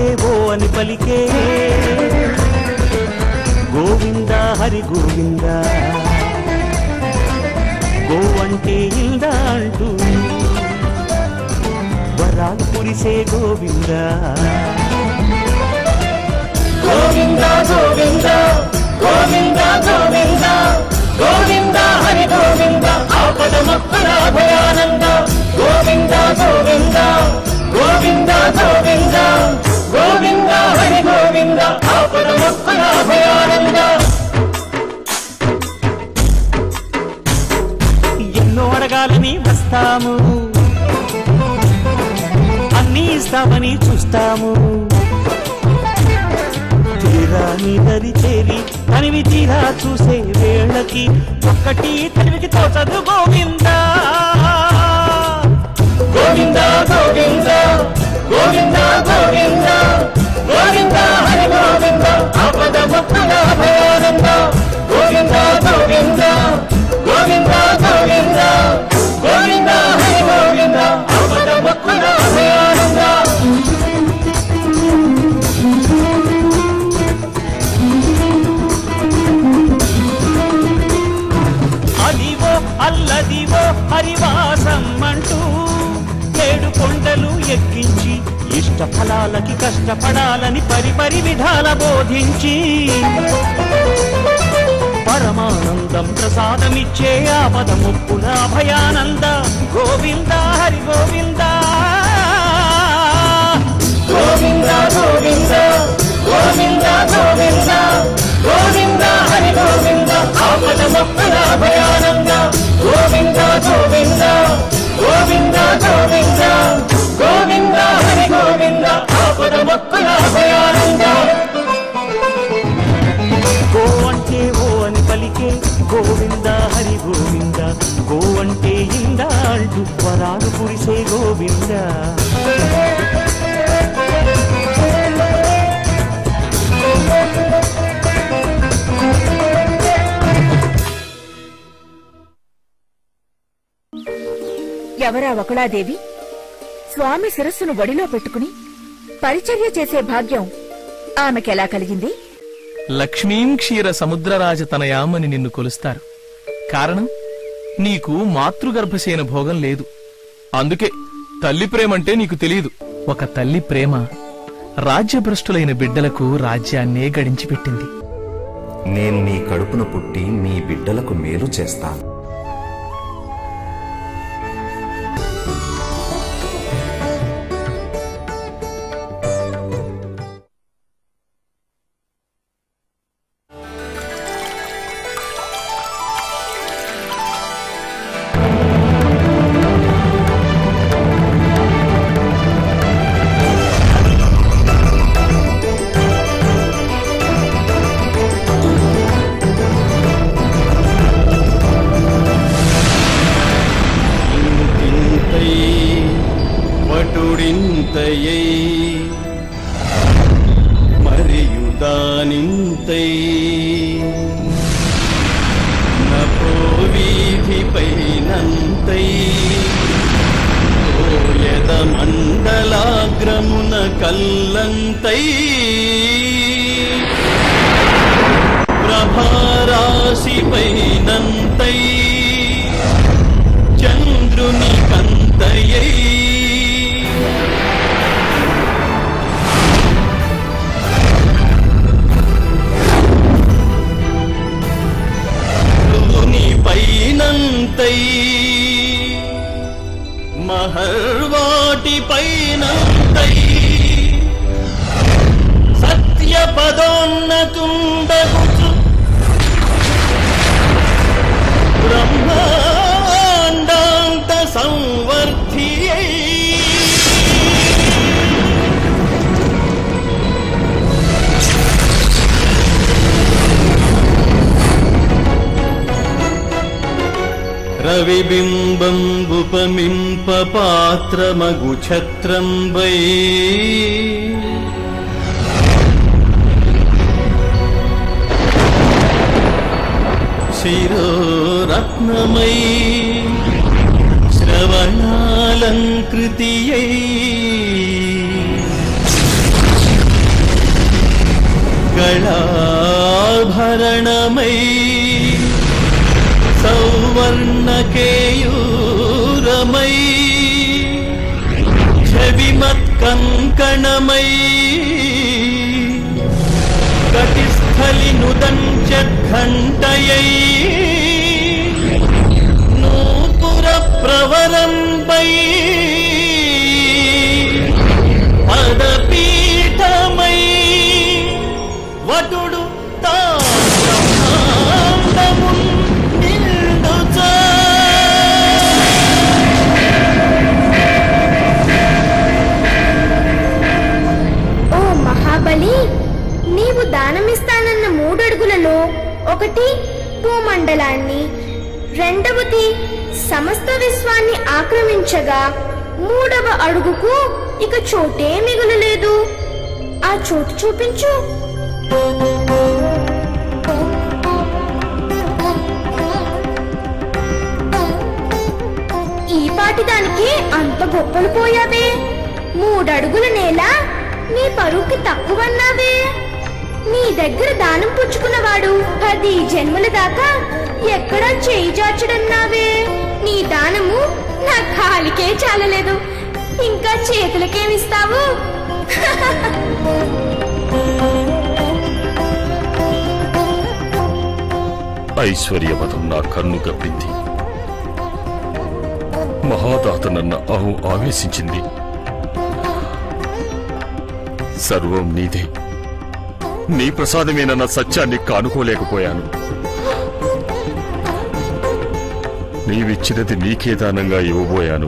ఓ అని పలికే గోవింద హరి గోవింద గో అంటే ఇందా అంటూ వరాలు కురిసే గోవింద గోవింద గోవింద గోవింద గోవింద గోవింద హరి గోవింద ఆపద మొక్కల అభయానంద గోవింద గోవింద గోవింద గోవింద గోవింద హరి గోవింద ఆపద మొక్కల అభయానంద ఎన్నో అడగాలని వస్తాము అన్నీ ఇస్తామని చూస్తాము తీరా నీ దరి చేరి తనివి తీరా చూసే వేళకి ఒక్కటి తనివికి తోచదు గోవిందా గోవింద గోవింద గోవింద గోవింద గోవింద హరి గోవింద ఆపద మొక్కల అభయానంద గోవింద గోవింద గోవింద గోవింద గోవింద హరి గోవింద ఆపద మొక్కల అభయానంద అదివో అల్లదివో హరివాసం అంటూ ఏడు కొండలు ఎక్కించి ఇష్ట ఫలాలకి కష్టపడాలని పరిపరి విధాల బోధించి పరమానందం ప్రసాదమిచ్చే ఆపద ముప్పుల అభయానంద గోవింద హరి గోవింద గోవింద గోవింద గోవింద గోవింద గోవింద హరి గోవింద ఆపద మొక్కల అభయానంద గోవింద గోవింద గోవింద గోవింద గోవింద హరి గోవింద ఆపద మొక్కల అభయానంద గో అంటే ఓ అని పలికే గోవింద హరి గోవింద గో అంటే ఇంద అంటూ వరాలు కురిసే గోవింద ఎవరా వకుళాదేవి స్వామి శిరస్సును ఒడిలో పెట్టుకుని పరిచర్య చేసే భాగ్యం ఆమెకెలా కలిగింది లక్ష్మీం క్షీర సముద్రరాజ తనయామని నిన్ను కొలుస్తారు కారణం నీకు మాతృగర్భసేన భోగం లేదు అందుకే తల్లి ప్రేమంటే నీకు తెలియదు ఒక తల్లి ప్రేమ రాజ్యభ్రష్టులైన బిడ్డలకు రాజ్యాన్నే గడించి పెట్టింది నేను నీ కడుపున పుట్టి మీ బిడ్డలకు మేలు చేస్తాను ఇంతింతై వటుడింతయై మరియు దానింతై నపో వీధిపైనంతై ఓయద మండలాగ్రమున కల్లంతై ప్రభారాశిపైనంతై చంద్రుని కంతయై భూని పైనంతై మహర్వాటి పైనంతై సత్య పదోన్నతుండగుచు బ్రహ్మాండాంత సంవర్ధియై రవిబింబంబుపమింప పాత్రమగు ఛత్రంబై శిరోరత్నమై శ్రవణాలంకృతియై మంగళాభరణమై సౌవర్ణకేయూరమై చెవిమత్కంకణమై కటిస్థలి నుదంచఘంటయై నూపుర ప్రవరంబై పదపీఠమై వటుడు తాండమున్ నిండుచా ఓ మహాబలి నీవు దానమిస్తానన్న మూడడుగులలో ఒకటి భూమండలాన్ని రెండవది సమస్త విశ్వాన్ని ఆక్రమించగా మూడవ అడుగుకు ఇక చోటే మిగులలేదు ఆ చోటు చూపించు ఈ పాటి దానికి అంత గొప్పలు పోయావే మూడడుగుల నేల నీ పరువుకి తక్కువన్నావే నీ దగ్గర దానం పుచ్చుకున్నవాడు పది జన్మల దాకా ఎక్కడా చేయి చాచడన్నావే నీ దానము నా కాలికే చాలలేదు ఇంకా చేతులకేమిస్తావు ఐశ్వర్యవతం నా కన్ను గప్పింది మహాదాత నన్న అహం ఆవేశించింది సర్వం నీదే నీ ప్రసాదమేనన్న సత్యాన్ని కానుకోలేకపోయాను నీవిచ్చినది నీకే దానంగా ఇవ్వబోయాను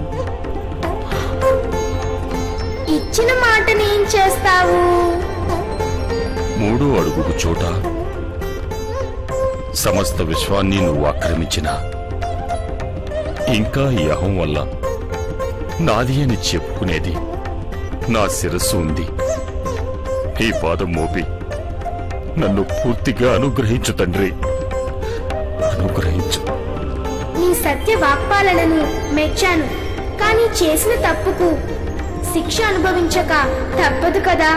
ఇచ్చిన మాటని ఏం చేస్తావు మూడో అడుగుకు చోట సమస్త విశ్వాన్ని నువ్వు ఆక్రమించిన ఇంకా ఈ అహం వల్ల నాది అని చెప్పుకునేది నా శిరస్సు ఉంది ఈ పాదం మోపి నన్ను పూర్తిగా అనుగ్రహించు తండ్రి అనుగ్రహించు నీ సత్య వాక్పాలనను మెచ్చాను కానీ చేసిన తప్పుకు శిక్ష అనుభవించక తప్పదు కదా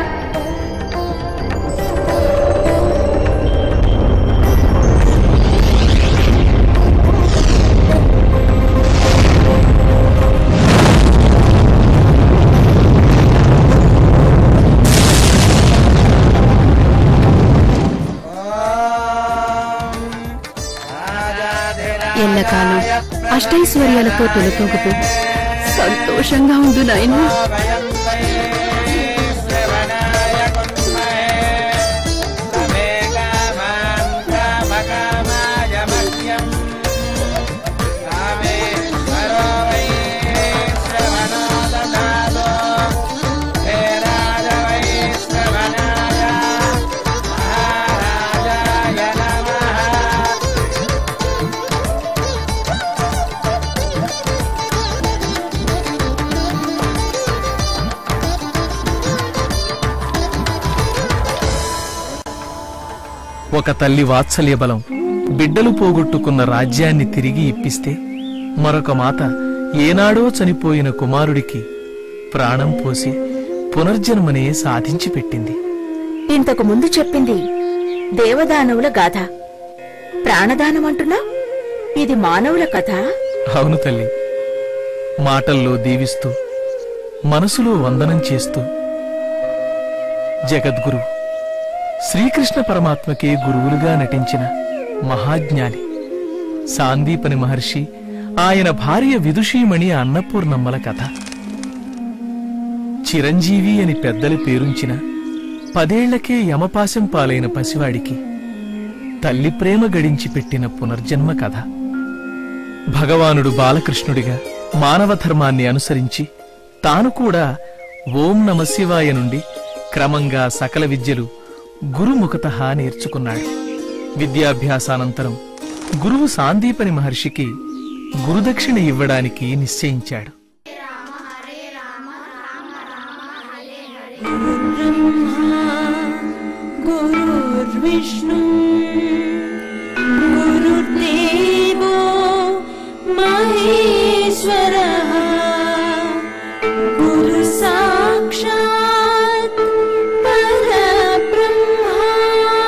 ఎల్లకాలం అష్టైశ్వర్యాలతో తొలతూగుతూ సంతోషంగా ఉండు నాయనా ఒక తల్లి వాత్సల్య బలం బిడ్డలు పోగొట్టుకున్న రాజ్యాన్ని తిరిగి ఇప్పిస్తే మరొక మాత ఏనాడో చనిపోయిన కుమారుడికి ప్రాణం పోసి పునర్జన్మనే సాధించి పెట్టింది ఇంతకు ముందు చెప్పింది దేవదానవుల గాథ ప్రాణదానం అంటున్నా ఇది మానవుల కథ అవును తల్లి మాటల్లో దీవిస్తూ మనసులో వందనం చేస్తూ జగద్గురు శ్రీకృష్ణ పరమాత్మకే గురువులుగా నటించిన మహాజ్ఞాని సాందీపని మహర్షి ఆయన భార్య విదుషీమణి అన్నపూర్ణమ్మల కథ చిరంజీవి అని పెద్దలు పేరుంచిన పదేళ్లకే యమపాశం పాలైన పసివాడికి తల్లి ప్రేమ గడించి పెట్టిన పునర్జన్మ కథ భగవానుడు బాలకృష్ణుడిగా మానవ ధర్మాన్ని అనుసరించి తాను కూడా ఓం నమ శివాయ నుండి క్రమంగా సకల విద్యలు గురుముఖత నేర్చుకున్నాడు విద్యాభ్యాసానంతరం గురువు సాందీపని మహర్షికి గురుదక్షిణ ఇవ్వడానికి నిశ్చయించాడు गुरुर्विष्णु गुरुर्देवो महेश्वरः गुरुसाक्षात् परब्रह्मा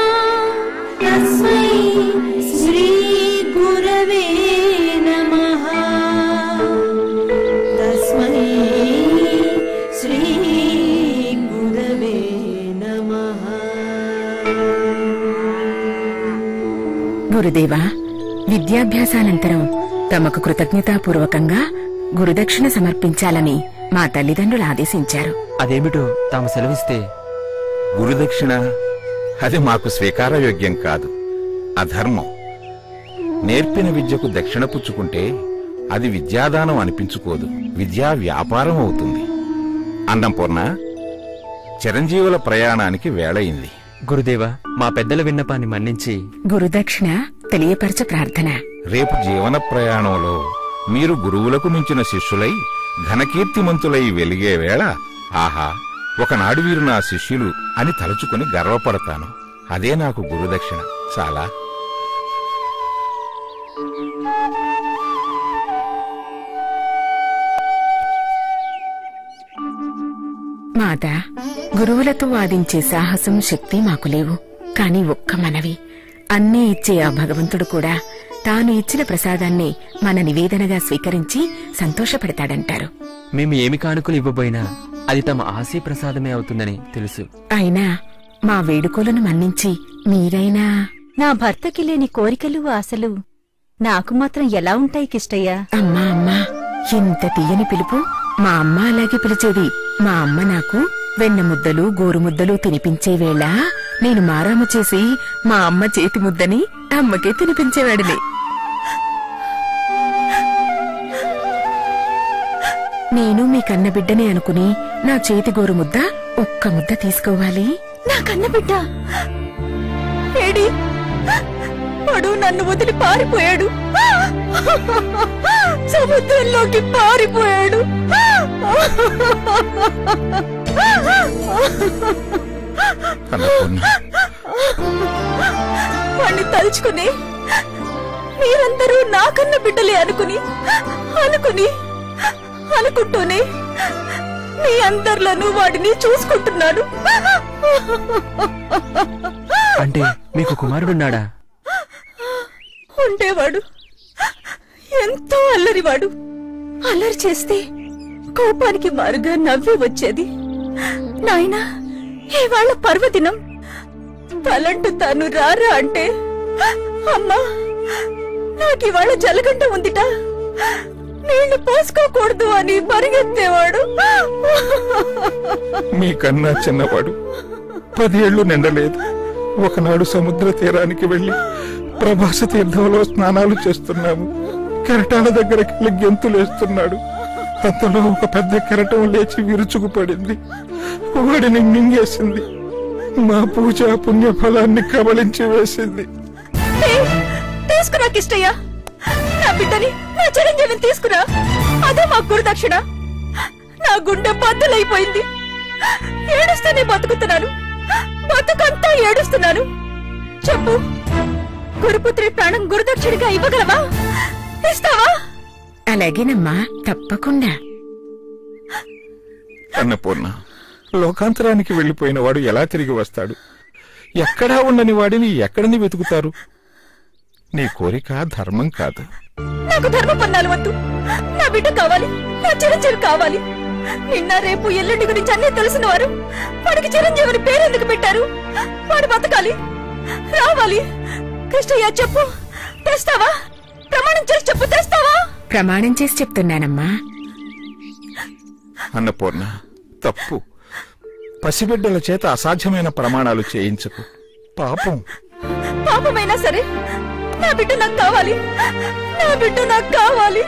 గురుదేవా విద్యాభ్యాసానంతరం తమకు కృతజ్ఞతాపూర్వకంగా గురుదక్షిణ సమర్పించాలని మా తల్లిదండ్రులు ఆదేశించారు అదేమిటో తాము సెలవిస్తే గురుదక్షిణ అది మాకు స్వీకారయోగ్యం కాదు అధర్మం నేర్పిన విద్యకు దక్షిణ పుచ్చుకుంటే అది విద్యాదానం అనిపించుకోదు విద్యా వ్యాపారం అవుతుంది అన్నంపూర్ణ చిరంజీవుల ప్రయాణానికి వేళయింది గురుదేవా మా పెద్దల విన్నపాన్ని మన్నించి గురుదక్షిణ తెలియపరచ ప్రార్థన రేపు జీవన ప్రయాణంలో మీరు గురువులకు మించిన శిష్యులై ఘనకీర్తిమంతులై వెలిగే వేళ ఆహా ఒకనాడు వీరు నా శిష్యులు అని తలుచుకుని గర్వపడతాను అదే నాకు గురుదక్షిణ చాలా మాత గురువులతో వాదించే సాహసం శక్తి మాకు లేవు కాని ఒక్క మనవి అన్నీ ఇచ్చే ఆ భగవంతుడు కూడా తాను ఇచ్చిన ప్రసాదాన్ని మన నివేదనగా స్వీకరించి సంతోషపడతాడంటారు మేము ఏమి కానుకలు ఇవ్వబోయినా అది తమ ఆశీ ప్రసాదమే అవుతుందని తెలుసు అయినా మా వేడుకోలను మన్నించి మీరైనా నా భర్తకి లేని కోరికలు ఆశలు నాకు మాత్రం ఎలా ఉంటాయి కిష్టయ్యా అమ్మా అమ్మా ఎంత తీయని పిలుపు మా అమ్మ అలాగే పిలిచేది మా అమ్మ నాకు వెన్న ముద్దలు గోరు ముద్దలు తినిపించే వేళ నేను మారాము చేసి మా అమ్మ చేతి ముద్దని అమ్మకే తినిపించేవాడిని నేను మీ కన్న బిడ్డనే అనుకుని నా చేతి గోరు ముద్ద ఒక్క ముద్ద తీసుకోవాలి నా కన్న బిడ్డ ఏడి వాడు నన్ను వదిలి పారిపోయాడు సముద్రంలోకి పారిపోయాడు అన్నపూర్ణ వాణ్ణి తలుచుకుని మీరందరూ నా కన్న బిడ్డలే అనుకుని అనుకుని అనుకుంటూనే మీ అందరిలోనూ వాడిని చూసుకుంటున్నాడు అంటే మీకు కుమారుడున్నాడా ఉండేవాడు ఎంతో అల్లరివాడు అల్లరి చేస్తే కోపానికి మారుగా నవ్వి వచ్చేది నాయనా ఇవాళ పర్వదినం తలంటు తాను రారా అంటే అమ్మా నాకివాళ జలగంట ఉందిట నీళ్లు పోసుకోకూడదు అని పరిగెత్తేవాడు మీకన్నా చిన్నవాడు పదేళ్లు నిండలేదు ఒకనాడు సముద్ర తీరానికి వెళ్లి ప్రభాస తీర్థంలో స్నానాలు చేస్తున్నాము కెరటాల దగ్గరికి వెళ్ళి గెంతులేస్తున్నాడు అంతలో ఒక పెద్ద కెరటం లేచి విరుచుకుపడింది వాడిని మింగేసింది మా పూజ పుణ్య ఫలాన్ని కబలించి వేసింది ఏయ్, తీసుకురా కిష్టయ్య నా బిడ్డని నా చిరంజీవిని తీసుకురా అదే మా గురుదక్షిణ నా గుండె బద్దలైపోయింది ఏడుస్తూనే బతుకుతున్నాను బతుకంతా ఏడుస్తున్నాను చెప్పు గురుపుత్రి ప్రాణం గురుదక్షిణగా ఇవ్వగలవా ఇస్తావా అలాగేనమ్మా తప్పకుండా అన్నపూర్ణ లోకాంతరానికి వెళ్లిపోయిన వాడు ఎలా తిరిగి వస్తాడు ఎక్కడా ఉండని వాడిని ఎక్కడని వెతుకుతారు నీ కోరిక ధర్మం కాదు నాకు ధర్మ పన్నాలు వద్దు నా బిడ్డ కావాలి నా చిరంజీవి కావాలి నిన్న రేపు ఎల్లుండి గురించి అన్నీ తెలిసిన వారు వాడికి చిరంజీవిని పేరెందుకు పెట్టారు వాడు బతకాలి రావాలి కృష్ణయ్య చెప్పు తెస్తావా ప్రమాణం చేసి చెప్పు తెస్తావా ప్రమాణం చేసి చెప్తున్నానమ్మా అన్నపూర్ణ తప్పు పసిబిడ్డల చేత అసాధ్యమైన ప్రమాణాలు చేయించకు పాపం పాపమైనా సరే నా బిడ్డ నాకు కావాలి నా బిడ్డ నాకు కావాలి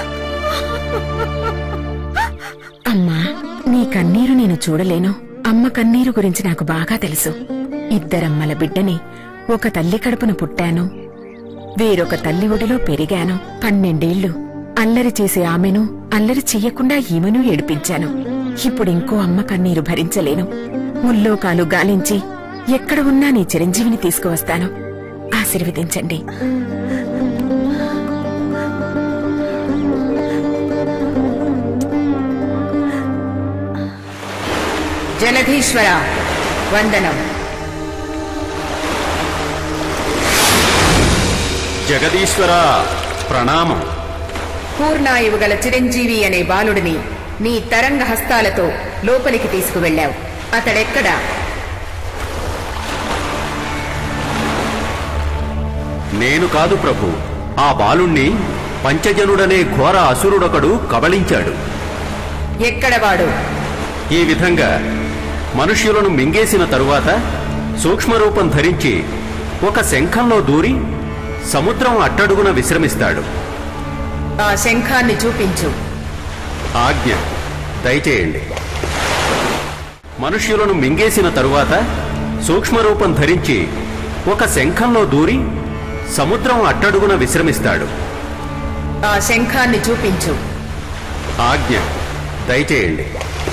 అమ్మా నీ కన్నీరు నేను చూడలేను అమ్మ కన్నీరు గురించి నాకు బాగా తెలుసు ఇద్దరమ్మల బిడ్డని ఒక తల్లి కడుపున పుట్టాను వేరొక తల్లి ఒడిలో పెరిగాను పన్నెండేళ్లు అల్లరి చేసే ఆమెను అల్లరి చెయ్యకుండా ఈమెను ఏడిపించాను ఇప్పుడు ఇంకో అమ్మ కన్నీరు భరించలేను ముల్లోకాలు గాలించి ఎక్కడ ఉన్నా నీ చిరంజీవిని తీసుకువస్తాను ఆశీర్వదించండి జలధీశ్వర వందనం జగదీశ్వర ప్రణామం పూర్ణాయువు గల చిరంజీవి అనే బాలుడిని నీ తరంగ హస్తాలతో లోపలికి తీసుకువెళ్ళావు అతడెక్కడా నేను కాదు ప్రభు ఆ బాలుణ్ణి పంచజనుడనే ఘోర అసురుడొకడు కబళించాడు ఎక్కడ వాడు ఈ విధంగా మనుష్యులను మింగేసిన తరువాత సూక్ష్మరూపం ధరించి ఒక శంఖంలో దూరి సముద్రం అట్టడుగున విశ్రమిస్తాడు ఆ శంఖాన్ని చూపించు ఆజ్ఞ దయచేయండి మనుష్యులను మింగేసిన తరువాత సూక్ష్మరూపం ధరించి ఒక శంఖంలో దూరి సముద్రం అట్టడుగున విశ్రమిస్తాడు ఆ శంఖాన్ని చూపించు ఆజ్ఞ దయచేయండి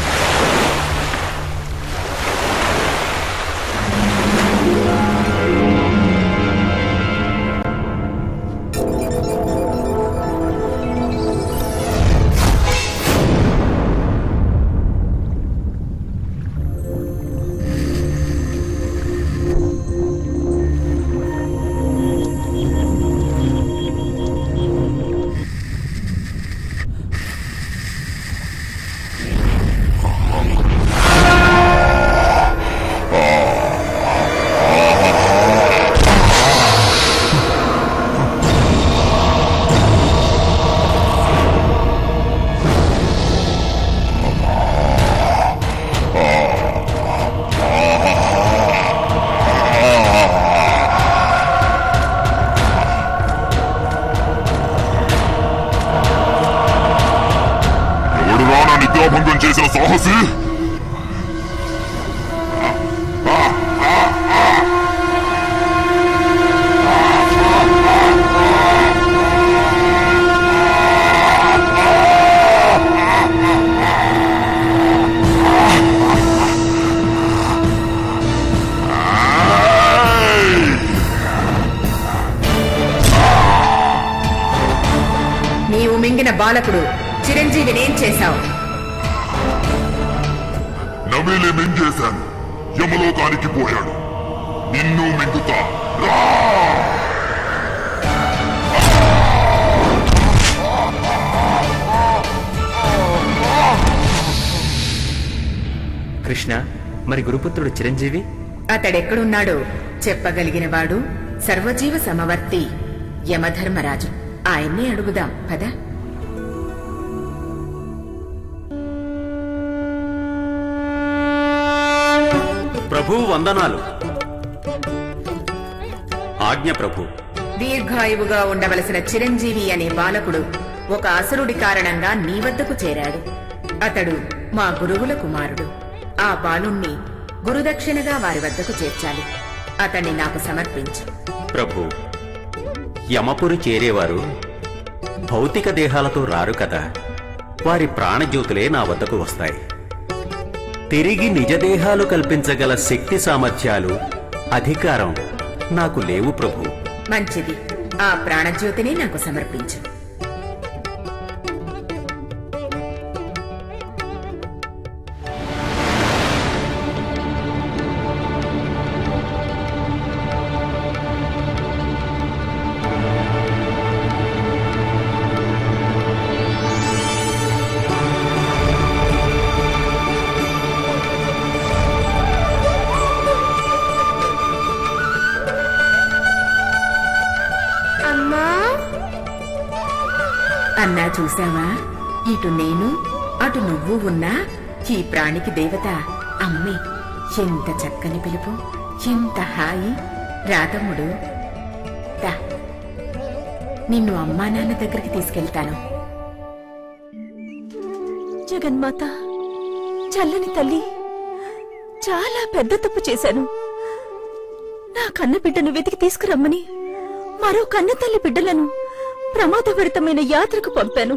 ఎవడు రానా నిద్రాభంగం చేసిన సాహసి నీవు మింగిన బాలకుడు చిరంజీవినేం చేశావు నవిలి మింగేశాను యమలోకానికి పోయాడు నిన్ను మింగుతా రా! కృష్ణ మరి గురుపుత్రుడు చిరంజీవి అతడెక్కడున్నాడో చెప్పగలిగినవాడు సర్వజీవ సమవర్తి యమధర్మరాజు ఆయన్నే అడుగుదాం పద ప్రభు వందనాలు ఆజ్ఞ ప్రభు దీర్ఘాయువుగా ఉండవలసిన చిరంజీవి అనే బాలకుడు ఒక అసురుడి కారణంగా నీ వద్దకు చేరాడు అతడు మా గురువుల కుమారుడు ఆ బాలుణ్ణి గురుదక్షిణగా వారి వద్దకు చేర్చాలి అతన్ని నాకు సమర్పించు ప్రభు యమపురి చేరేవారు భౌతిక దేహాలతో రారు కదా వారి ప్రాణజ్యోతులే నా వద్దకు వస్తాయి తిరిగి నిజదేహాలు కల్పించగల శక్తి సామర్థ్యాలు అధికారం నాకు లేవు ప్రభు మంచిది ఆ ప్రాణజ్యోతిని నాకు సమర్పించు అమ్మా అన్నా చూసావా ఇటు నేను అటు నువ్వు ఉన్నా ఈ ప్రాణికి దేవత అమ్మే ఎంత చక్కని పిలుపు ఎంత హాయి రాతమ్ముడు దా నిన్ను అమ్మా నాన్న దగ్గరికి తీసుకెళ్తాను జగన్మాత చల్లని తల్లి చాలా పెద్ద తప్పు చేశాను నా కన్న బిడ్డను వెతికి తీసుకురమ్మని మరో కన్న తల్లి బిడ్డలను ప్రమాదభరితమైన యాత్రకు పంపాను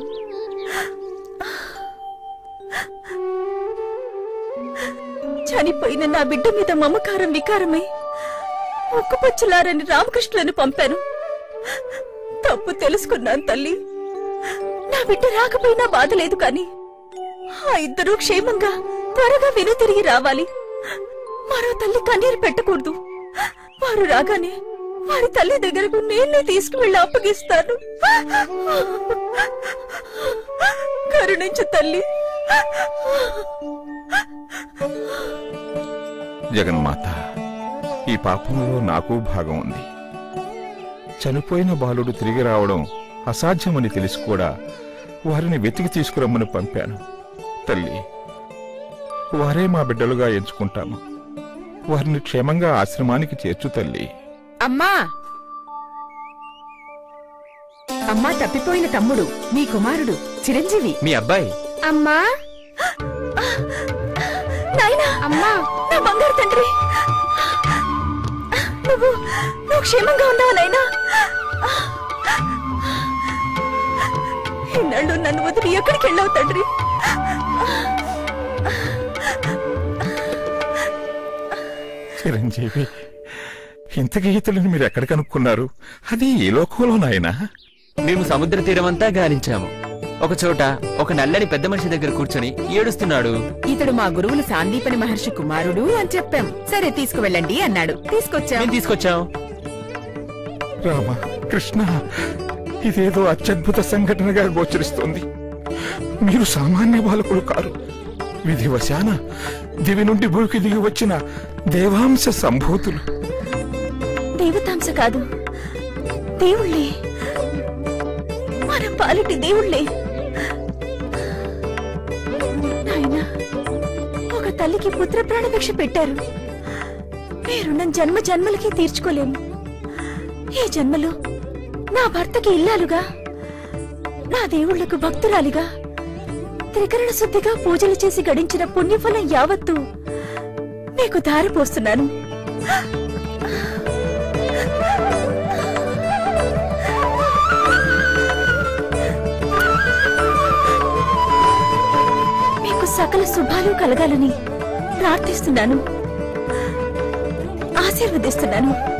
చనిపోయిన నా బిడ్డ మీద మమకారం వికారమై ఒక్కపచ్చులారని రామకృష్ణులను పంపాను తప్పు తెలుసుకున్నాను తల్లి నా బిడ్డ రాకపోయినా బాధ లేదు కాని ఆ ఇద్దరూ క్షేమంగా త్వరగా వెనుతిరిగి రావాలి మరో తల్లి కన్నీరు పెట్టకూడదు వారు రాగానే వారి తల్లి దగ్గరకు నేనే తీసుకువెళ్ళి అప్పగిస్తాను కరుణించు తల్లి జగన్మాత ఈ పాపంలో నాకు భాగం ఉంది చనిపోయిన బాలుడు తిరిగి రావడం అసాధ్యమని తెలిసి కూడా వారిని వెతికి తీసుకురమ్మని పంపాను తల్లి వారే మా బిడ్డలుగా ఎంచుకుంటాము వారిని క్షేమంగా ఆశ్రమానికి చేర్చు తల్లి అమ్మా అమ్మా తప్పిపోయిన తమ్ముడు మీ కుమారుడు చిరంజీవి మీ అబ్బాయి అమ్మా నాయనా అమ్మా నా బంగారు తండ్రి నువ్వు నువ్వు క్షేమంగా ఉన్నావు నాయనా ఇన్నాళ్ళు నన్ను వదిలి ఎక్కడికి వెళ్ళావు తండ్రి చిరంజీవి ఇంతకీ ఇతరులను మీరు ఎక్కడ కనుక్కున్నారు అది ఏ లోకంలో నాయనా మేము సముద్ర తీరమంతా గాలించాము ఒక చోట ఒక నల్లని పెద్ద మనిషి దగ్గర కూర్చొని ఏడుస్తున్నాడు ఇతడు మా గురువులు సాందీపని మహర్షి కుమారుడు అని చెప్పాం సరే తీసుకువెళ్ళండి అన్నాడు తీసుకొచ్చాం మేము తీసుకొచ్చాం రామ కృష్ణ ఇదేదో అత్యద్భుత సంఘటనగా గోచరిస్తోంది మీరు సామాన్య బాలకులు కారు విధివశాన దివి నుండి భూమికి దిగి వచ్చిన దేవాంశ సంభూతులు దేవతాంశ కాదు దేవుళ్ళే మన పాలిటి దేవుళ్ళే నాయనా ఒక తల్లికి పుత్ర ప్రాణభిక్ష పెట్టారు పేరున్న జన్మ జన్మలకి తీర్చుకోలేము ఈ జన్మలో నా భర్తకి ఇల్లాలుగా నా దేవుళ్లకు భక్తురాలిగా త్రికరణ శుద్ధిగా పూజలు చేసి గడించిన పుణ్యఫలం యావత్తు నీకు దారిపోస్తున్నాను మీకు సకల శుభాలు కలగాలని ప్రార్థిస్తున్నాను ఆశీర్వదిస్తున్నాను